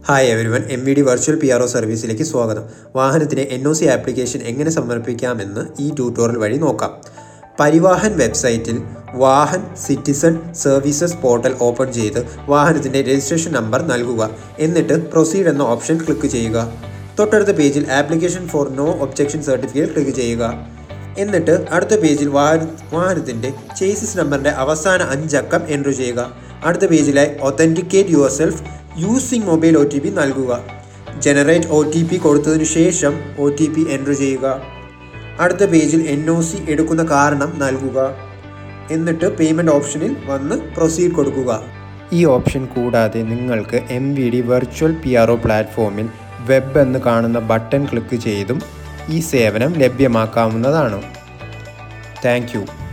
hi everyone M V D virtual P R O സർവീസിലേക്ക് സ്വാഗതം വാഹനത്തിന് എൻ ഒ സി ആപ്ലിക്കേഷൻ എങ്ങനെ സമർപ്പിക്കാമെന്ന് ഈ ട്യൂട്ടോറിയൽ വഴി നോക്കാം പരിവാഹൻ വെബ്സൈറ്റിൽ Vahan citizen services portal open ചെയ്ത് വാഹനത്തിൻ്റെ രജിസ്ട്രേഷൻ നമ്പർ നൽകുക എന്നിട്ട് പ്രൊസീഡ് എന്ന ഓപ്ഷൻ ക്ലിക്ക് ചെയ്യുക തൊട്ടടുത്ത പേജിൽ application for no objection certificate click ചെയ്യുക എന്നിട്ട് അടുത്ത പേജിൽ വാഹന വാഹനത്തിൻ്റെ ചേസിസ് നമ്പറിൻ്റെ അവസാന അഞ്ചക്കം എൻ്റർ ചെയ്യുക അടുത്ത പേജിലായി authenticate yourself using mobile O T P നൽകുക ജനറേറ്റ് ഒ ടി പി കൊടുത്തതിനു ശേഷം ഒ ടി പി എൻ്റർ ചെയ്യുക അടുത്ത പേജിൽ എൻ ഒ സി എടുക്കുന്ന കാരണം നൽകുക എന്നിട്ട് പേയ്മെൻറ്റ് ഓപ്ഷനിൽ വന്ന് പ്രൊസീഡ് കൊടുക്കുക ഈ ഓപ്ഷൻ കൂടാതെ നിങ്ങൾക്ക് M V D virtual P R O പ്ലാറ്റ്ഫോമിൽ വെബ് എന്ന് കാണുന്ന ബട്ടൺ ക്ലിക്ക് ചെയ്തും ഈ സേവനം ലഭ്യമാക്കാവുന്നതാണ് താങ്ക് യു